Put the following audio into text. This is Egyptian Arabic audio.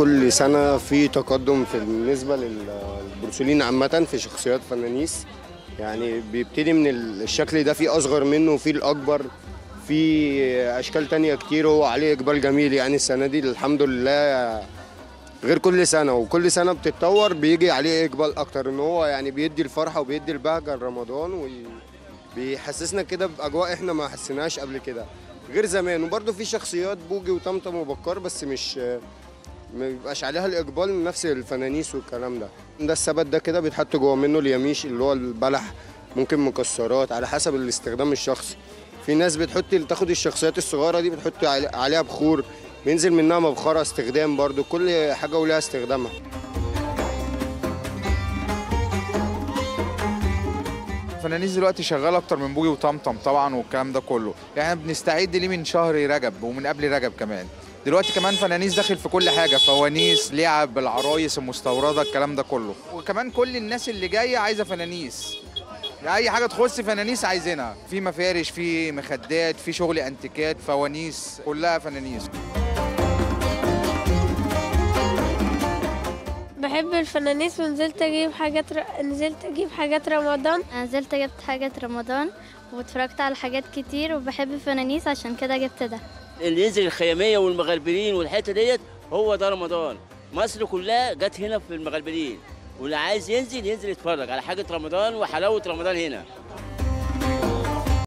كل سنة في تقدم في بالنسبة للبروسولين عامة في شخصيات فنانيس يعني بيبتدي من الشكل ده في أصغر منه وفي الأكبر في أشكال تانية كتير هو عليه إقبال جميل يعني السنة دي الحمد لله غير كل سنة وكل سنة بتتطور بيجي عليه إقبال أكتر إن هو يعني بيدي الفرحة وبيدي البهجة لرمضان وبيحسسنا كده بأجواء إحنا ما حسيناهاش قبل كده غير زمان وبرضه في شخصيات بوجي وطمطم وبكار بس مش ما بيبقاش عليها الاقبال نفس الفنانيس والكلام ده ده السبت ده كده بيتحط جوه منه اليميش اللي هو البلح ممكن مكسرات على حسب الاستخدام الشخصي في ناس بتحط تاخد الشخصيات الصغيره دي بتحط عليها بخور بينزل منها مبخره استخدام برضو كل حاجه ولها استخدامها الفنانيس دلوقتي شغاله اكتر من بوجي وطمطم طبعا والكلام ده كله يعني بنستعد ليه من شهر رجب ومن قبل رجب كمان دلوقتي كمان فنانيس داخل في كل حاجه فوانيس لعب العرايس المستورده الكلام ده كله وكمان كل الناس اللي جايه عايزه فنانيس اي حاجه تخص فنانيس عايزينها في مفارش في مخدات في شغل انتيكات فوانيس كلها فنانيس بحب الفنانيس ونزلت اجيب حاجات ر... نزلت اجيب حاجات رمضان نزلت جبت حاجات رمضان واتفرجت على حاجات كتير وبحب الفنانيس عشان كده جبت ده اللي ينزل الخياميه والمغربلين والحته ديت هو ده رمضان مصر كلها جت هنا في المغربلين واللي عايز ينزل ينزل يتفرج على حاجه رمضان وحلاوه رمضان هنا